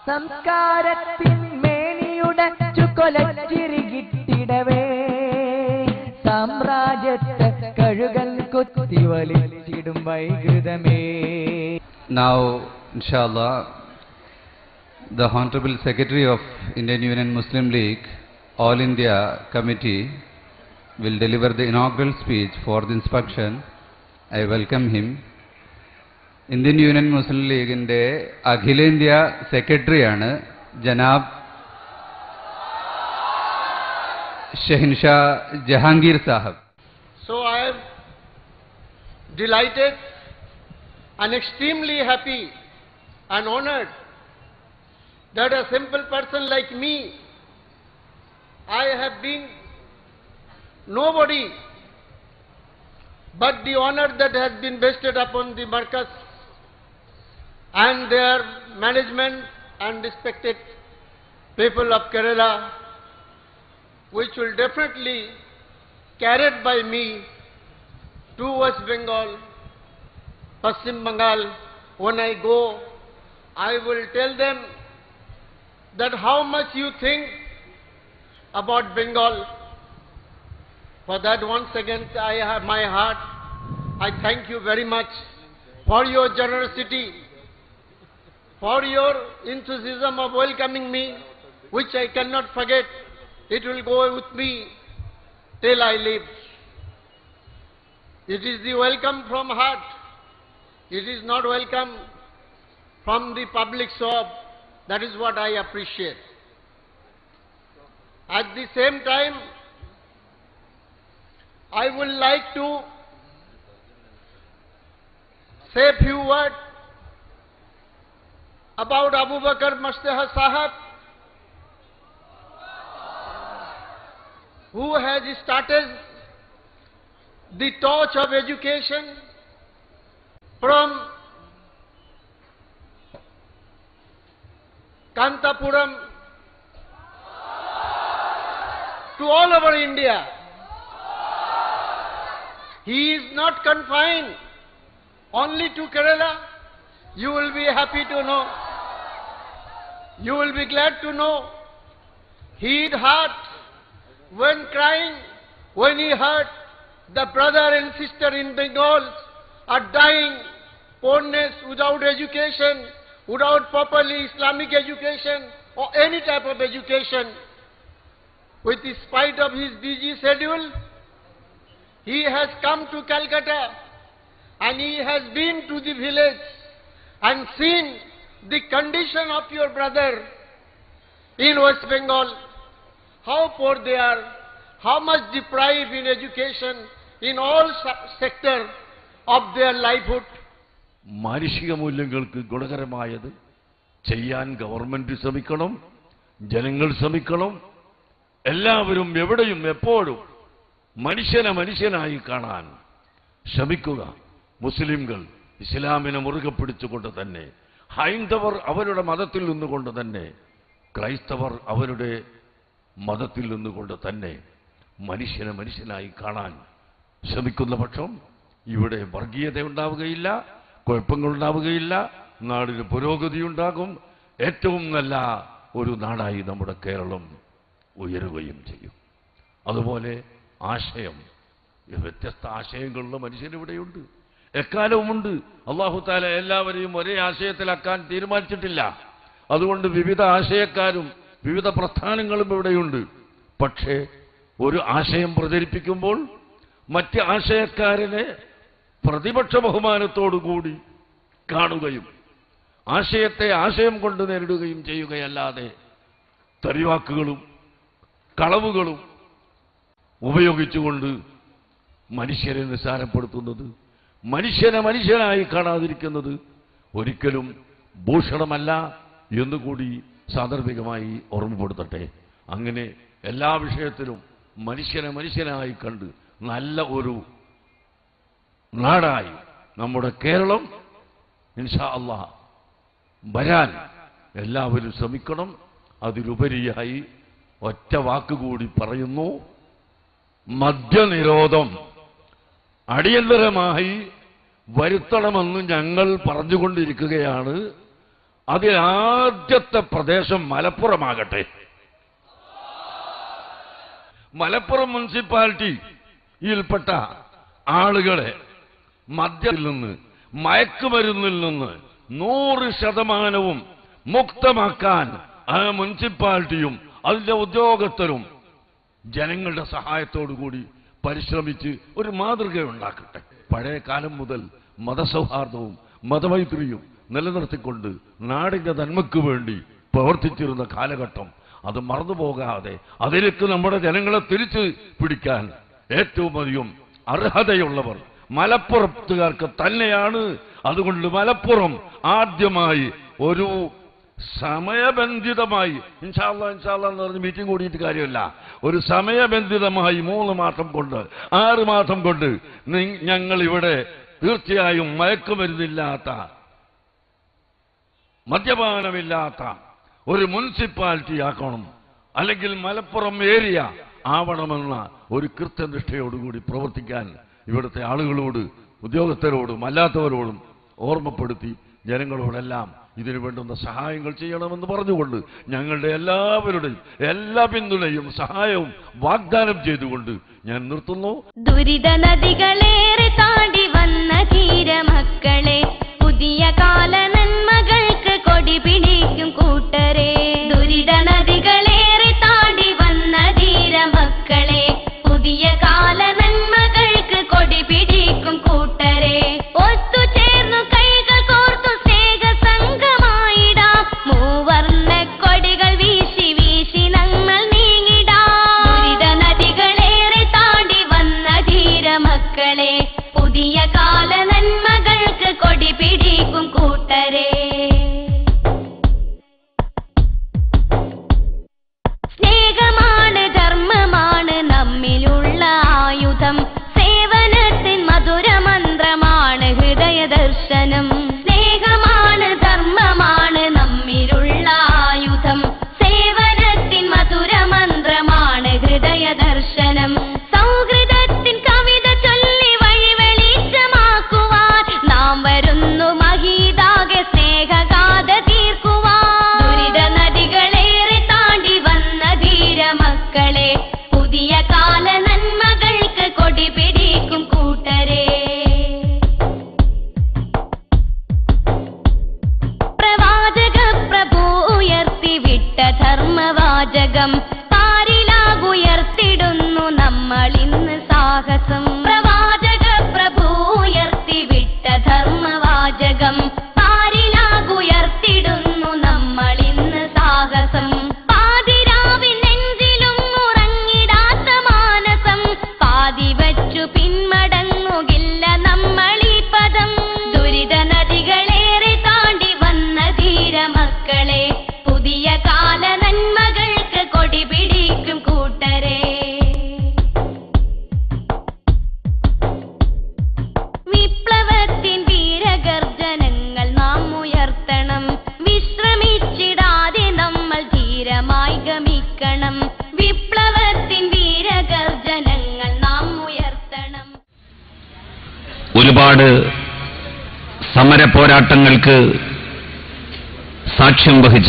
സംസ്കാരത്തിൻ മേനിയുടച്ചു കൊലച്ചിരികിട്ടിടവേ സാമ്രാജ്യത്തെ കഴുകൽ കുത്തി വലിച്ചിടും വൈകൃതമേ Now, inshallah, the Honorable Secretary of Indian Union Muslim League, All India Committee, will deliver the inaugural speech for the inspection. I welcome him. Indian Union Muslim ലീഗിൻ്റെ അഖിലേന്ത്യ സെക്രട്ടറിയാണ് ജനാബ് ഷെഹിൻഷാ Jahangir Saheb So I am delighted and extremely happy and honored that a simple person like me, I have been nobody, but the honor that has been vested upon the Marcus and their management and respected people of Kerala, which will definitely carried by me to West Bengal, Paschim Bengal. When I go, I will tell them that how much you think about Bengal. For that, once again, I have my heart. I thank you very much for your generosity, for your enthusiasm of welcoming me, which I cannot forget. It will go with me till I live. It is the welcome from heart. It is not welcome from the public sob. That is what I appreciate. At the same time, I would like to say a few words about Abu Bakr Mustafa Sahab, who has started the torch of education from Kantapuram to all over India. He is not confined only to Kerala. You will be happy to know. You will be glad to know. He had heart when crying, when he heard the brother and sister in Bengal are dying, poorness without education, without properly Islamic education or any type of education. With the spite of his busy schedule, he has come to Calcutta and he has been to the village and seen the condition of your brother in West Bengal, how poor they are, how much deprived in education in all sub- sector of their livelihood. മാനുഷിക മൂല്യങ്ങൾക്ക് ഗുണകരമായത് ചെയ്യാൻ government ശ്രമിക്കണം ജനങ്ങൾ ശ്രമിക്കണം എല്ലാവരും എവിടെയും എപ്പോഴും മനുഷ്യനെ മനുഷ്യനായി കാണാൻ ശ്രമിക്കുക മുസ്ലിംകൾ ഇസ്ലാമിനെ മുറുകെ പിടിച്ചുകൊണ്ട് തന്നെ ഹൈന്ദവർ അവരുടെ മതത്തിൽ നിന്നുകൊണ്ട് തന്നെ ക്രൈസ്തവർ അവരുടെ മതത്തിൽ നിന്നുകൊണ്ട് തന്നെ മനുഷ്യനെ മനുഷ്യനായി കാണാൻ ശ്രമിക്കുന്ന പക്ഷം ഇവിടെ വർഗീയത ഉണ്ടാവുകയില്ല കുഴപ്പങ്ങളുണ്ടാവുകയില്ല നാടിന് പുരോഗതി ഉണ്ടാകും ഏറ്റവും നല്ല ഒരു നാടായി നമ്മുടെ കേരളം ഉയരുകയും ചെയ്യും അതുപോലെ ആശയം വ്യത്യസ്ത ആശയങ്ങളുള്ള മനുഷ്യനിവിടെയുണ്ട് എക്കാലവുമുണ്ട് അള്ളാഹു താല എല്ലാവരെയും ഒരേ ആശയത്തിലാക്കാൻ തീരുമാനിച്ചിട്ടില്ല അതുകൊണ്ട് വിവിധ ആശയക്കാരും വിവിധ പ്രസ്ഥാനങ്ങളും ഇവിടെയുണ്ട് പക്ഷേ ഒരു ആശയം പ്രചരിപ്പിക്കുമ്പോൾ മറ്റ് ആശയക്കാരനെ പ്രതിപക്ഷ ബഹുമാനത്തോടുകൂടി കാണുകയും ആശയത്തെ ആശയം കൊണ്ട് നേരിടുകയും ചെയ്യുകയല്ലാതെ തെറിവാക്കുകളും കളവുകളും ഉപയോഗിച്ചുകൊണ്ട് മനുഷ്യരെ നിസ്സാരപ്പെടുത്തുന്നത് മനുഷ്യനെ മനുഷ്യനായി കാണാതിരിക്കുന്നത് ഒരിക്കലും ഭൂഷണമല്ല എന്നുകൂടി സാന്ദർഭികമായി ഓർമ്മപ്പെടുത്തട്ടെ അങ്ങനെ എല്ലാ വിഷയത്തിലും മനുഷ്യനെ മനുഷ്യനായി കണ്ട് നല്ല ഒരു നാടായി നമ്മുടെ കേരളം ഇൻഷാ അള്ളാ വരാൻ എല്ലാവരും ശ്രമിക്കണം അതിലുപരിയായി ഒറ്റ വാക്കുകൂടി പറയുന്നു മദ്യനിരോധം അടിയന്തരമായി വരുത്തണമെന്ന് ഞങ്ങൾ പറഞ്ഞുകൊണ്ടിരിക്കുകയാണ് അതിൽ ആദ്യത്തെ പ്രദേശം മലപ്പുറമാകട്ടെ മലപ്പുറം മുനിസിപ്പാലിറ്റിയിൽപ്പെട്ട ആളുകളെ മദ്യത്തിൽ നിന്ന് മയക്കുമരുന്നിൽ നിന്ന് നൂറ് ശതമാനവും മുക്തമാക്കാൻ ആ മുനിസിപ്പാലിറ്റിയും അതിന്റെ ഉദ്യോഗസ്ഥരും ജനങ്ങളുടെ സഹായത്തോടു കൂടി പരിശ്രമിച്ച് ഒരു മാതൃക ഉണ്ടാക്കട്ടെ പഴയ കാലം മുതൽ മതസൗഹാർദ്ദവും മതമൈത്രിയും നിലനിർത്തിക്കൊണ്ട് നാടിന്റെ നന്മയ്ക്ക് വേണ്ടി പ്രവർത്തിച്ചിരുന്ന കാലഘട്ടം അത് മറന്നുപോകാതെ അതിലേക്ക് നമ്മുടെ ജനങ്ങളെ തിരിച്ചു പിടിക്കാൻ ഏറ്റവും അധികം അർഹതയുള്ളവർ മലപ്പുറത്തുകാർക്ക് തന്നെയാണ് അതുകൊണ്ട് മലപ്പുറം ആദ്യമായി ഒരു സമയബന്ധിതമായി ഇൻഷാല്ല ഇൻഷാല്ല എന്ന് പറഞ്ഞ് മീറ്റിംഗ് കൂടിയിട്ട് കാര്യമില്ല ഒരു സമയബന്ധിതമായി മൂന്ന് മാസം കൊണ്ട് ആറ് മാസം കൊണ്ട് നി- ഞങ്ങൾ ഇവിടെ തീർച്ചയായും മയക്കുമരുന്നില്ലാത്ത മദ്യപാനമില്ലാത്ത ഒരു മുനിസിപ്പാലിറ്റി ആക്കണം അല്ലെങ്കിൽ മലപ്പുറം ഏരിയ ആവണമെന്ന ഒരു കൃത്യനിഷ്ഠയോടുകൂടി പ്രവർത്തിക്കാൻ ഇവിടുത്തെ ആളുകളോട് ഉദ്യോഗസ്ഥരോടും അല്ലാത്തവരോടും ഓർമ്മപ്പെടുത്തി ജനങ്ങളോടെല്ലാം ഇതിനു വേണ്ടുന്ന സഹായങ്ങൾ ചെയ്യണമെന്ന് പറഞ്ഞുകൊണ്ട് ഞങ്ങളുടെ എല്ലാവരുടെയും എല്ലാ പിന്തുണയും സഹായവും വാഗ്ദാനം ചെയ്തുകൊണ്ട് ഞാൻ നിർത്തുന്നു ദുരിത നദികളേറെ താണ്ടി വന്ന ധീരമക്കളെ പുതിയ കാല നന്മകൾക്ക് കൊടി പിടിക്കും കൂട്ടരെ ദുരിത നദികളേറെ താണ്ടി വന്ന ധീരമക്കളെ പുതിയ കാല നന്മകൾക്ക് കൊടി പിടിക്കും കൂട്ടരെ ഒത്തുചേർന്നു കൈകൾ കോർത്തു സ്നേഹ സംഘമായിടാം മൂവർണ്ണ കൊടികൾ വീശി വീശി നമ്മൾ നീങ്ങിടാം ദുരിത നദികളേറെ താണ്ടി വന്ന ധീരമക്കളെ പുതിയ കാല നന്മകൾക്ക് കൊടി പിടിക്കും കൂട്ടരെ സ്നേഹമാണ് ധർമ്മമാണ് നമ്മിലുള്ള ആയുധം സേവനത്തിൻ മധുരമന്ത്രമാണ് ഹൃദയ ദർശനം സ്നേഹമാണ് ധർമ്മമാണ് നമ്മിലുള്ള ആയുധം സേവനത്തിൻ മധുരമന്ത്രമാണ് ഹൃദയ ദർശനം സൗഹൃദത്തിൻ കവിത ചൊല്ലി വഴി വെളിച്ചമാക്കുവാൻ നാം വരുന്നു മഹീതാകെ സ്നേഹഗാഥ തീർക്കുവാൻ ദുരിത നദികളേറെ താണ്ടി വന്ന ധീരമക്കളെ പുതിയ കാല നന്മകൾക്ക് കൊടി പിടിക്കും കൂട്ടരെ പ്രവാചക പ്രഭു ഉയർത്തി വിട്ട ധർമ്മവാചകം പാരിലാകുയർത്തിടുന്നു നമ്മൾ ഇന്ന് സാഹസം പ്രവാചക പ്രഭു ഉയർത്തി വിട്ട ധർമ്മവാചകം പാരിലാകുയർത്തിടുന്നു നമ്മൾ ഇന്ന് സാഹസം പാതിരാവിൻ നെഞ്ചിലും ഉറങ്ങിടാത്ത മാനസം പാതി വച്ചു പിന്മടങ്ങുകില്ല നമ്മൾ ഈ പദം ദുരിത നദികളേറെ താണ്ടി വന്ന ധീരമക്കളെ പുതിയ കാല നന്മകൾക്ക് കൊടി പിടിക്കും കൂട്ടരെ വിപ്ലവത്തിൻ വീരഗർജനങ്ങൾ നാം ഉയർത്തണം വിശ്രമിച്ചിടാതെ നമ്മൾ ധീരമായി ഗമിക്കണം വിപ്ലവത്തിൻ വീരഗർജനങ്ങൾ നാം ഉയർത്തണം ഒരുപാട് സമര പോരാട്ടങ്ങൾക്ക് സാക്ഷ്യം വഹിച്ച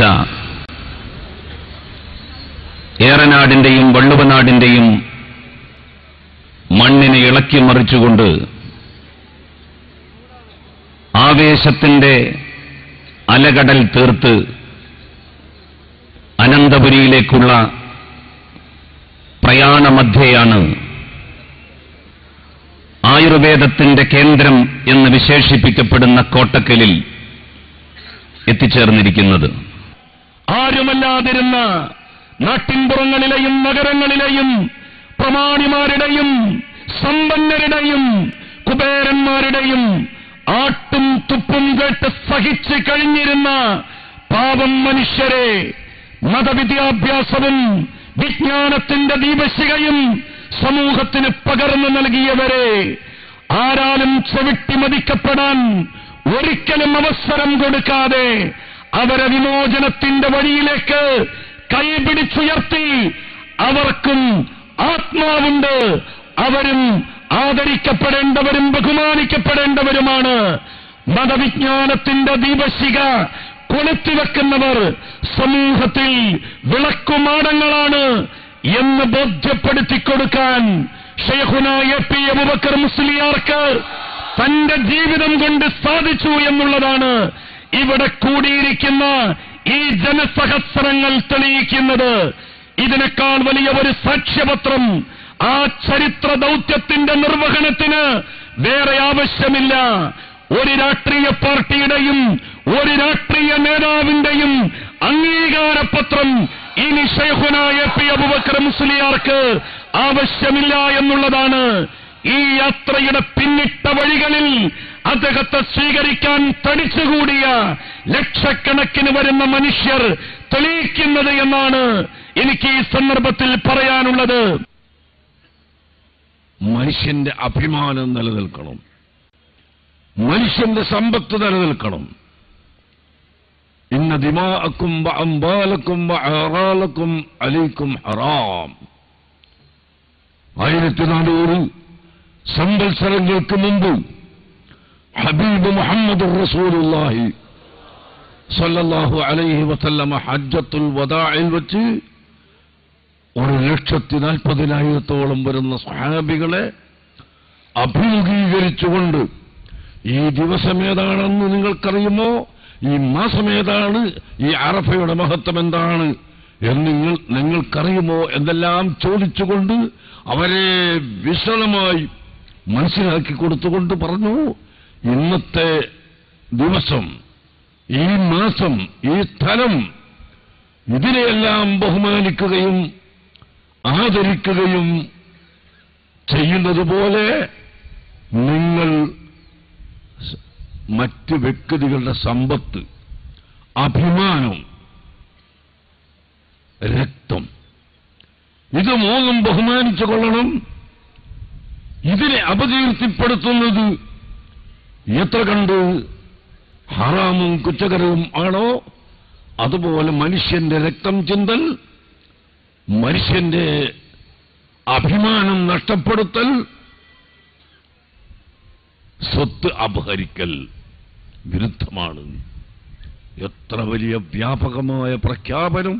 ഏറനാടിന്റെയും വള്ളുവനാടിന്റെയും മണ്ണിനെ ഇളക്കി മറിച്ചുകൊണ്ട് ആവേശത്തിന്റെ അലകടൽ തീർത്ത് അനന്തപുരിയിലേക്കുള്ള പ്രയാണമധ്യയാണ് ആയുർവേദത്തിന്റെ കേന്ദ്രം എന്ന് വിശേഷിപ്പിക്കപ്പെടുന്ന കോട്ടക്കലിൽ എത്തിച്ചേർന്നിരിക്കുന്നത് ആരുമല്ലാതിരുന്ന നാട്ടിൻപുറങ്ങളിലെയും നഗരങ്ങളിലെയും പ്രമാണിമാരുടെയും സമ്പന്നരുടെയും കുബേരന്മാരുടെയും ആട്ടും തുപ്പും കേട്ട് സഹിച്ച് കഴിഞ്ഞിരുന്ന പാവം മനുഷ്യരെ മതവിദ്യാഭ്യാസവും വിജ്ഞാനത്തിന്റെ ദീപശികയും സമൂഹത്തിന് പകർന്നു നൽകിയവരെ ആരാലും ചവിട്ടി മതിക്കപ്പെടാൻ ഒരിക്കലും അവസരം കൊടുക്കാതെ അവരെ വിമോചനത്തിന്റെ വഴിയിലേക്ക് കൈപിടിച്ചുയർത്തി അവർക്കും ആത്മാവുണ്ട് അവരും ആദരിക്കപ്പെടേണ്ടവരും ബഹുമാനിക്കപ്പെടേണ്ടവരുമാണ് മതവിജ്ഞാനത്തിന്റെ ദീപശിക കൊളുത്തിവെക്കുന്നവർ സമൂഹത്തിൽ വിളക്കുമാടങ്ങളാണ് എന്ന് ബോധ്യപ്പെടുത്തി കൊടുക്കാൻ ഷെയ്ഖുന എ പി അബുബക്കർ മുസ്ലിയാർക്ക് തന്റെ ജീവിതം കൊണ്ട് സാധിച്ചു എന്നുള്ളതാണ് ഇവിടെ കൂടിയിരിക്കുന്ന ഈ ജനസഹസ്രങ്ങൾ തെളിയിക്കുന്നത് ഇതിനേക്കാൾ വലിയ ഒരു സാക്ഷ്യപത്രം ആ ചരിത്ര ദൗത്യത്തിന്റെ നിർവഹണത്തിന് വേറെ ആവശ്യമില്ല ഒരു രാഷ്ട്രീയ പാർട്ടിയുടെയും ഒരു രാഷ്ട്രീയ നേതാവിന്റെയും അംഗീകാരപത്രം ഇനി ഷെയ്ഖുന എ പി അബുബക്കർ മുസ്ലിയാർക്ക് ആവശ്യമില്ല എന്നുള്ളതാണ് ഈ യാത്രയുടെ പിന്നിട്ട വഴികളിൽ അദ്ദേഹത്തെ സ്വീകരിക്കാൻ തടിച്ചുകൂടിയ ലക്ഷക്കണക്കിന് വരുന്ന മനുഷ്യർ തെളിയിക്കുന്നത് എന്നാണ് എനിക്ക് ഈ സന്ദർഭത്തിൽ പറയാനുള്ളത് മനുഷ്യന്റെ അഭിമാനം നിലനിൽക്കണം മനുഷ്യന്റെ സമ്പത്ത് നിലനിൽക്കണം ഇന്ന ദിമാഅക്കും അമ്പാലക്കും അറാലക്കും അലൈക്കും ഹറാം ആയിരത്തി നാനൂറ് സംവത്സരങ്ങൾക്ക് മുമ്പ് ഹബീബ് മുഹമ്മദ് റസൂലുള്ളാഹി സല്ലല്ലാഹു അലൈഹി വസല്ലമ ഹജ്ജത്തുൽ വദാഇൽ വെച്ച് ഒരു ലക്ഷത്തി നാൽപ്പതിനായിരത്തോളം വരുന്ന സഹാബികളെ അഭിമുഖീകരിച്ചുകൊണ്ട് ഈ ദിവസം ഏതാണെന്ന് നിങ്ങൾക്കറിയുമോ ഈ മാസം ഏതാണ് ഈ അറഫയുടെ മഹത്വം എന്താണ് എന്ന് നിങ്ങൾ നിങ്ങൾക്കറിയുമോ എന്നെല്ലാം ചോദിച്ചുകൊണ്ട് അവരെ വിശദമായി മനസ്സിലാക്കി കൊടുത്തുകൊണ്ട് പറഞ്ഞു ഇന്നത്തെ ദിവസം ഈ മാസം ഈ സ്ഥലം ഇതിനെയെല്ലാം ബഹുമാനിക്കുകയും ആദരിക്കുകയും ചെയ്യുന്നത് പോലെ നിങ്ങൾ സ- മറ്റ് വ്യക്തികളുടെ സമ്പത്ത് അഭിമാനം രക്തം ഇത് മൂന്നും ബഹുമാനിച്ചു കൊള്ളണം ഇതിനെ അപകീർത്തിപ്പെടുത്തുന്നത് എത്ര കണ്ട് ഹറാമും കുറ്റകരവും ആണോ അതുപോലെ മനുഷ്യന്റെ രക്തം ചിന്തൽ മനുഷ്യന്റെ അഭിമാനം നഷ്ടപ്പെടുത്തൽ സ്വത്ത് അപഹരിക്കൽ വിരുദ്ധമാണ് എത്ര വലിയ വ്യാപകമായ പ്രഖ്യാപനം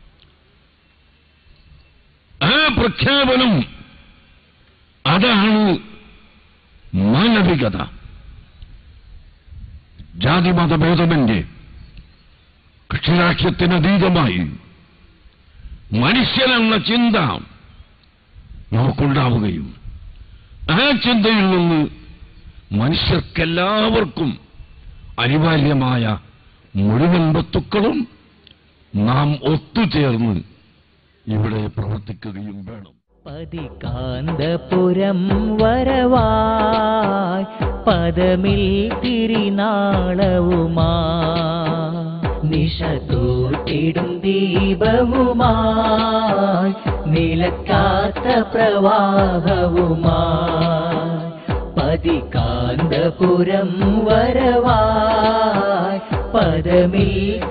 ആ പ്രഖ്യാപനം അതാണ് മാനവികത ജാതിമതഭേദമന്റെ കക്ഷിരാഷ്ട്രത്തിനതീതമായി മനുഷ്യനെന്ന ചിന്ത നമുക്കുണ്ടാവുകയും ആ ചിന്തയിൽ നിന്ന് മനുഷ്യർക്കെല്ലാവർക്കും അനിവാര്യമായ മുഴുവൻ വസ്തുക്കളും നാം ഒത്തുചേർന്ന് ഇവിടെ പ്രവർത്തിക്കുകയും വേണം പതികാന്തപുരം വരവായ് പദമിൽ തിരിനാളവുമാ നിശ തൂട്ടിടും ദീപവുമായി നിലക്കാത്ത പ്രവാഹവുമായി പതികാന്തപുരം വരവായ് പദമിൽ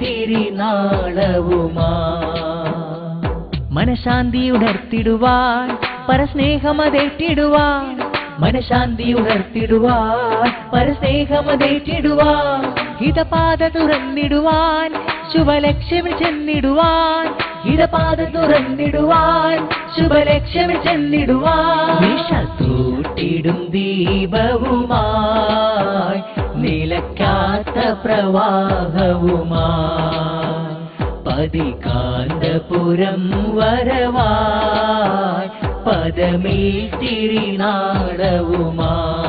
തിരിനാളവുമായി മനശാന്തി ഉണർത്തിടുവാൻ പരസ്നേഹമതേറ്റിടുവാൻ മനശാന്തി ഉണർത്തിടുവാൻ പരസ്നേഹമതേറ്റിടുവാൻ ഹിതപാത തുറന്നിടുവാൻ ശുഭലക്ഷ്യമിൽ ചെന്നിടുവാൻ ഹിതപാത തുറന്നിടുവാൻ ശുഭലക്ഷ്യമിൽ ചെന്നിടുവാൻ നിശ തൂട്ടിടും ദീപവുമായി നിലക്കാത്ത പ്രവാഹവുമായി പതികാന്തപുരം വരവായ് പദമിൽ തിരിനാടവുമാ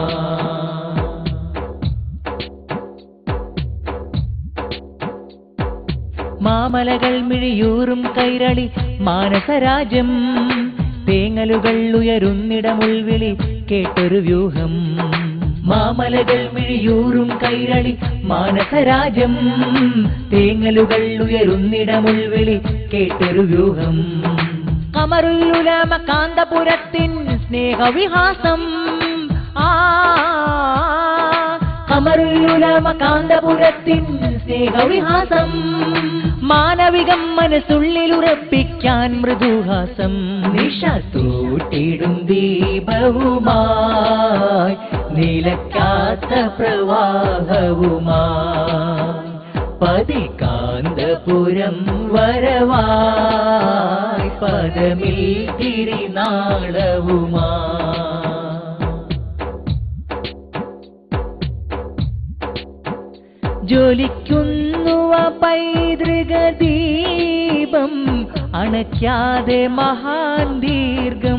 മാമലകൾ മിഴിയൂറും കൈരളി മാനസരാജ്യം തേങ്ങലുകൾ ഉയരുന്നിടമുൾവിളി കേട്ടൊരു വ്യൂഹം മാമലകൾ മിഴിയൂറും കൈരളി മാനസരാജ്യം തേങ്ങലുകൾ ഉയരുന്നിടമുൾവിളി കേട്ടൊരു വ്യൂഹം കമറുല്ലുലമ കാന്തപുരത്തിൻ സ്നേഹവിഹാസം ആ കമറുല്ലുലമ കാന്തപുരത്തിൻ സ്നേഹവിഹാസം മാനവികം മനസ്സുള്ളിലുറപ്പിക്കാൻ മൃദുഹാസം നിശ തൂട്ടിടും ദീപവുമായി നിലക്കാത്ത പ്രവാഹവുമായി പതികാന്തപുരം വരവായി പദമിൽ തിരിനാളവുമാ ജ്വലിക്കുന്നുവ പൈതൃക ദീപം അണയ്ക്കാതെ മഹാൻ ദീർഘം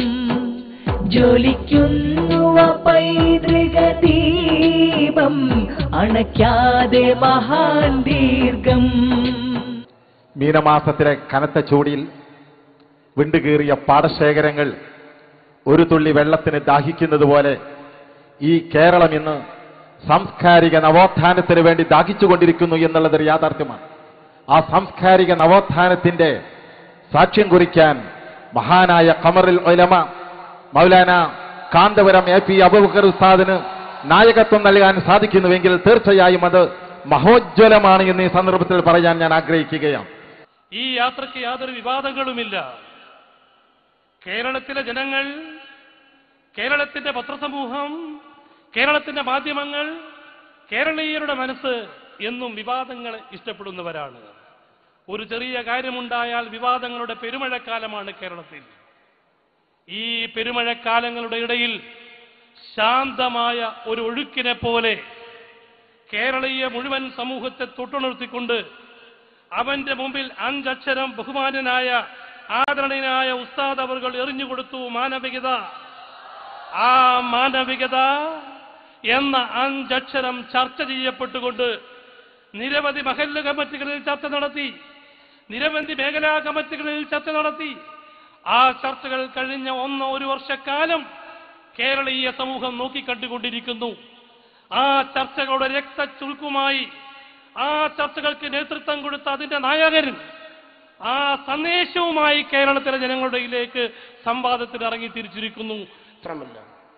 ജ്വലിക്കുന്നുവ പൈതൃക ദീപം അണയ്ക്കാതെ മഹാൻ ദീർഘം മീനമാസത്തിലെ കനത്ത ചൂടിൽ വിണ്ടുകീറിയ പാടശേഖരങ്ങൾ ഒരു തുള്ളി വെള്ളത്തിന് ദാഹിക്കുന്നത് പോലെ ഈ കേരളം ഇന്ന് സാംസ്കാരിക നവോത്ഥാനത്തിന് വേണ്ടി ദാഹിച്ചുകൊണ്ടിരിക്കുന്നു എന്നുള്ളതൊരു യാഥാർത്ഥ്യമാണ് ആ സാംസ്കാരിക നവോത്ഥാനത്തിന്റെ സാക്ഷ്യം കുറിക്കാൻ മഹാനായ കമറിൽ ഒലമ മൗലാന കാന്തപുരം എ പി അബുബക്കർ ഉസ്താദിന് നായകത്വം നൽകാൻ സാധിക്കുന്നുവെങ്കിൽ തീർച്ചയായും അത് മഹോജ്വലമാണ് എന്ന് ഈ സന്ദർഭത്തിൽ പറയാൻ ഞാൻ ആഗ്രഹിക്കുകയാണ് ഈ യാത്രയ്ക്ക് യാതൊരു വിവാദങ്ങളുമില്ല കേരളത്തിലെ ജനങ്ങൾ കേരളത്തിന്റെ പത്രസമൂഹം കേരളത്തിന്റെ മാധ്യമങ്ങൾ കേരളീയരുടെ മനസ്സ് എന്നും വിവാദങ്ങൾ ഇഷ്ടപ്പെടുന്നവരാണ് ഒരു ചെറിയ കാര്യമുണ്ടായാൽ വിവാദങ്ങളുടെ പെരുമഴക്കാലമാണ് കേരളത്തിൽ ഈ പെരുമഴക്കാലങ്ങളുടെ ഇടയിൽ ശാന്തമായ ഒരു ഒഴുക്കിനെ പോലെ കേരളീയ മുഴുവൻ സമൂഹത്തെ തൊട്ടുണർത്തിക്കൊണ്ട് അവന്റെ മുമ്പിൽ അഞ്ചക്ഷരം ബഹുമാനനായ ആദരണീയനായ ഉസ്താദ് അവർ എറിഞ്ഞുകൊടുത്തു മാനവികത ആ മാനവികത എന്ന അഞ്ചക്ഷരം ചർച്ച ചെയ്യപ്പെട്ടുകൊണ്ട് നിരവധി മഹല്ല് കമ്മിറ്റികളിൽ ചർച്ച നടത്തി നിരവധി മേഖലാ കമ്മിറ്റികളിൽ ചർച്ച നടത്തി ആ ചർച്ചകൾ കഴിഞ്ഞ ഒന്ന് ഒരു വർഷക്കാലം കേരളീയ സമൂഹം നോക്കിക്കണ്ടുകൊണ്ടിരിക്കുന്നു ആ ചർച്ചകളുടെ രക്തച്ചുരുക്കുമായി ആ ചർച്ചകൾക്ക് നേതൃത്വം കൊടുത്ത അതിന്റെ നായകൻ ആ സന്ദേശവുമായി കേരളത്തിലെ ജനങ്ങളുടെ ഇടയിലേക്ക് സംവാദത്തിന് ഇറങ്ങി തിരിച്ചിരിക്കുന്നു മാത്രമല്ല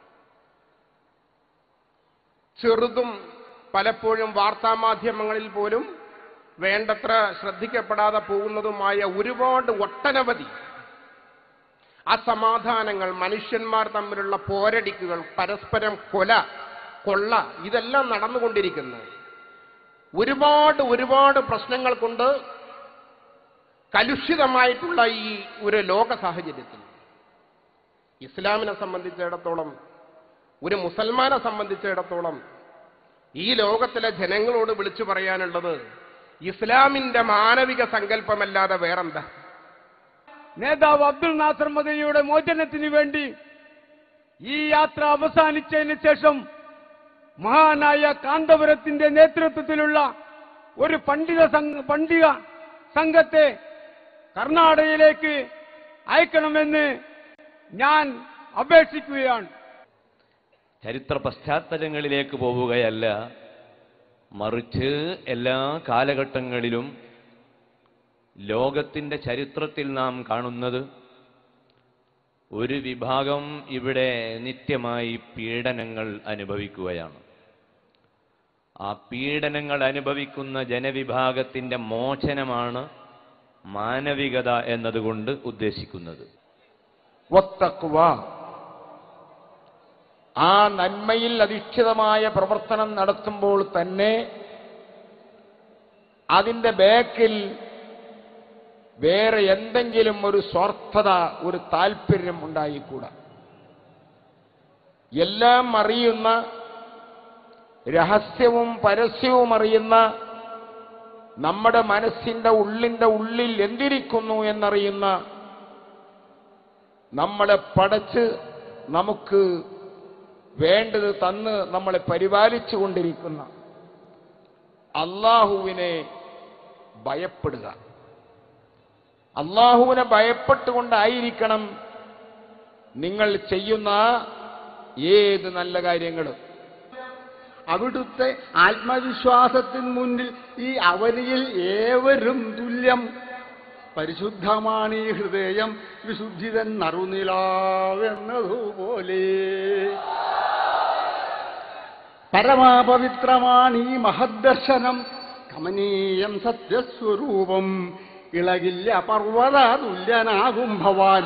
ചെറുതും പലപ്പോഴും വാർത്താമാധ്യമങ്ങളിൽ പോലും വേണ്ടത്ര ശ്രദ്ധിക്കപ്പെടാതെ പോകുന്നതുമായ ഒരുപാട് ഒട്ടനവധി അസമാധാനങ്ങൾ മനുഷ്യന്മാർ തമ്മിലുള്ള പോരടിക്കുകൾ പരസ്പരം കൊല കൊള്ള ഇതെല്ലാം നടന്നുകൊണ്ടിരിക്കുന്നു ഒരുപാട് ഒരുപാട് പ്രശ്നങ്ങൾ കൊണ്ട് കലുഷിതമായിട്ടുള്ള ഈ ഒരു ലോക സാഹചര്യത്തിൽ ഇസ്ലാമിനെ സംബന്ധിച്ചിടത്തോളം ഒരു മുസൽമാനെ സംബന്ധിച്ചിടത്തോളം ഈ ലോകത്തിലെ ജനങ്ങളോട് വിളിച്ചു പറയാനുള്ളത് ഇസ്ലാമിന്റെ മാനവിക സങ്കല്പമല്ലാതെ വേറെന്താ നേതാവ് അബ്ദുൽ നാസർ മദനിയുടെ മോചനത്തിന് വേണ്ടി ഈ യാത്ര അവസാനിച്ചതിന് ശേഷം മഹാനായ കാന്തപുരത്തിന്റെ നേതൃത്വത്തിലുള്ള ഒരു പണ്ഡിത സംഘ പണ്ഡിത സംഘത്തെ കർണാടകയിലേക്ക് അയക്കണമെന്ന് ഞാൻ അപേക്ഷിക്കുകയാണ് ചരിത്ര പശ്ചാത്തലങ്ങളിലേക്ക് പോവുകയല്ല മറിച്ച് എല്ലാ കാലഘട്ടങ്ങളിലും ലോകത്തിൻ്റെ ചരിത്രത്തിൽ നാം കാണുന്നത് ഒരു വിഭാഗം ഇവിടെ നിത്യമായി പീഡനങ്ങൾ അനുഭവിക്കുകയാണ് ആ പീഡനങ്ങൾ അനുഭവിക്കുന്ന ജനവിഭാഗത്തിൻ്റെ മോചനമാണ് മാനവികത എന്നതുകൊണ്ട് ഉദ്ദേശിക്കുന്നത് വത്തക്കുവ ആ നന്മയിൽ അധിഷ്ഠിതമായ പ്രവർത്തനം നടത്തുമ്പോൾ തന്നെ അതിന്റെ ബാക്കിൽ വേറെ എന്തെങ്കിലും ഒരു സ്വാർത്ഥത ഒരു താല്പര്യം ഉണ്ടായിക്കൂടാ എല്ലാം അറിയുന്ന രഹസ്യവും പരസ്യവും അറിയുന്ന നമ്മുടെ മനസ്സിന്റെ ഉള്ളിന്റെ ഉള്ളിൽ എന്തിരിക്കുന്നു എന്നറിയുന്ന നമ്മളെ പടച്ച് നമുക്ക് വേണ്ടത് തന്ന് നമ്മളെ പരിപാലിച്ചു കൊണ്ടിരിക്കുന്ന അള്ളാഹുവിനെ ഭയപ്പെടുക അള്ളാഹുവിനെ ഭയപ്പെട്ടുകൊണ്ടായിരിക്കണം നിങ്ങൾ ചെയ്യുന്ന ഏത് നല്ല കാര്യങ്ങളും അവിടുത്തെ ആത്മവിശ്വാസത്തിന് മുന്നിൽ ഈ അവനിയിൽ ഏവരും തുല്യം പരിശുദ്ധമാണ് ഈ ഹൃദയം വിശുദ്ധിതൻ നറുനിലാവെന്നതുപോലെ പരമാപവിത്രമാണ് ഈ മഹദ്ദർശനം കമനീയം സത്യസ്വരൂപം ഇളകില്ല പർവ്വത തുല്യനാകും ഭവാൻ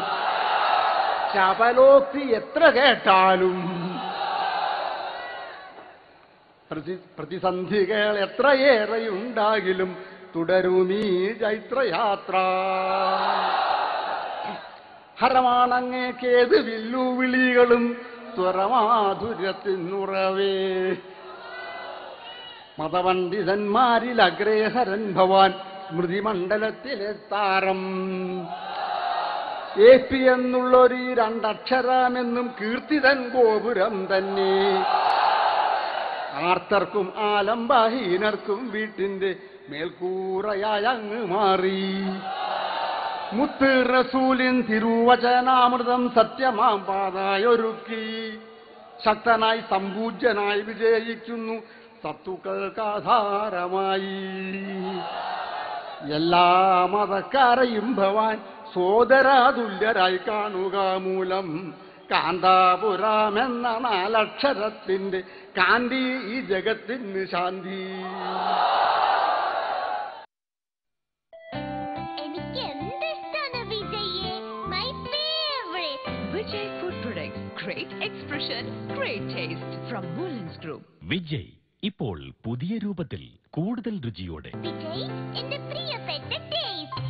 ശപലോക്തി എത്ര കേട്ടാലും പ്രതി പ്രതിസന്ധികൾ എത്രയേറെയുണ്ടാകിലും തുടരുമീ ചൈത്രയാത്ര ഹരമാണങ്ങേക്കേത് വില്ലുവിളികളും സ്വരമാധുര്യത്തിനുറവേ മതപണ്ഡിതന്മാരിൽ അഗ്രേഹരൻ ഭവാൻ സ്മൃതിമണ്ഡലത്തിലെ താരം എ പി എന്നുള്ളൊരു ഈ രണ്ടക്ഷരമെന്നും കീർത്തിതൻ ഗോപുരം തന്നെ ആർത്തർക്കും ആലംബഹീനർക്കും വീട്ടിന്റെ മേൽക്കൂറയായി അങ്ങ് മാറി മുത്ത് റസൂലിൻ തിരുവചനാമൃതം സത്യമാം പാതായൊരുക്കി ശക്തനായി സമ്പൂജ്യനായി വിജയിക്കുന്നു സത്തുക്കൾക്കാധാരമായി എല്ലാ മതക്കാരെയും ഭവാൻ സോദരാതുല്യരായി കാണുക മൂലം കാന്താപുരം എന്ന നാലക്ഷരത്തിന്റെ കാന്തി ഈ ജഗത്തിന് ശാന്തി എനിക്ക് എന്തിഷ്ടാണ് വിജയെ my favourite Vijay Food Products. Great expression, great taste. From Mullins Group. Vijay ഇപ്പോൾ പുതിയ രൂപത്തിൽ കൂടുതൽ രുചിയോടെ വിജയ് എന്റെ പ്രിയപ്പെട്ട ടേസ്റ്റ്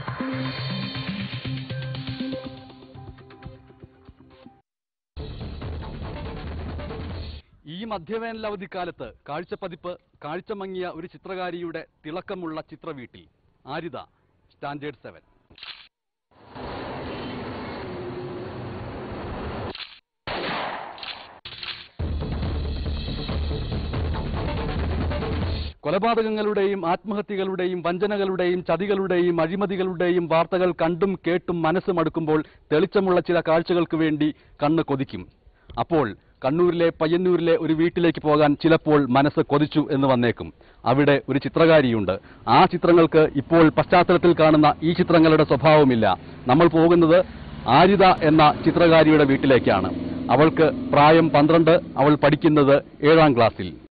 ഈ മധ്യവേനൽ അവധിക്കാലത്ത് കാഴ്ചപ്പതിപ്പ് കാഴ്ചമങ്ങിയ ഒരു ചിത്രകാരിയുടെ തിളക്കമുള്ള ചിത്രവീട്ടിൽ ആരിത സ്റ്റാൻഡേർഡ് സെവൻ കൊലപാതകങ്ങളുടെയും ആത്മഹത്യകളുടെയും വഞ്ചനകളുടെയും ചതികളുടെയും അഴിമതികളുടെയും വാർത്തകൾ കണ്ടും കേട്ടും മനസ്സ് മടുക്കുമ്പോൾ തെളിച്ചമുള്ള ചില കാഴ്ചകൾക്ക് വേണ്ടി കണ്ണ് കൊതിക്കും അപ്പോൾ കണ്ണൂരിലെ പയ്യന്നൂരിലെ ഒരു വീട്ടിലേക്ക് പോകാൻ ചിലപ്പോൾ മനസ്സ് കൊതിച്ചു എന്ന് വന്നേക്കും അവിടെ ഒരു ചിത്രകാരിയുണ്ട് ആ ചിത്രങ്ങൾക്ക് ഇപ്പോൾ പശ്ചാത്തലത്തിൽ കാണുന്ന ഈ ചിത്രങ്ങളുടെ സ്വഭാവമില്ല നമ്മൾ പോകുന്നത് ആരിത എന്ന ചിത്രകാരിയുടെ വീട്ടിലേക്കാണ് അവൾക്ക് പ്രായം പന്ത്രണ്ട് അവൾ പഠിക്കുന്നത് ഏഴാം ക്ലാസ്സിൽ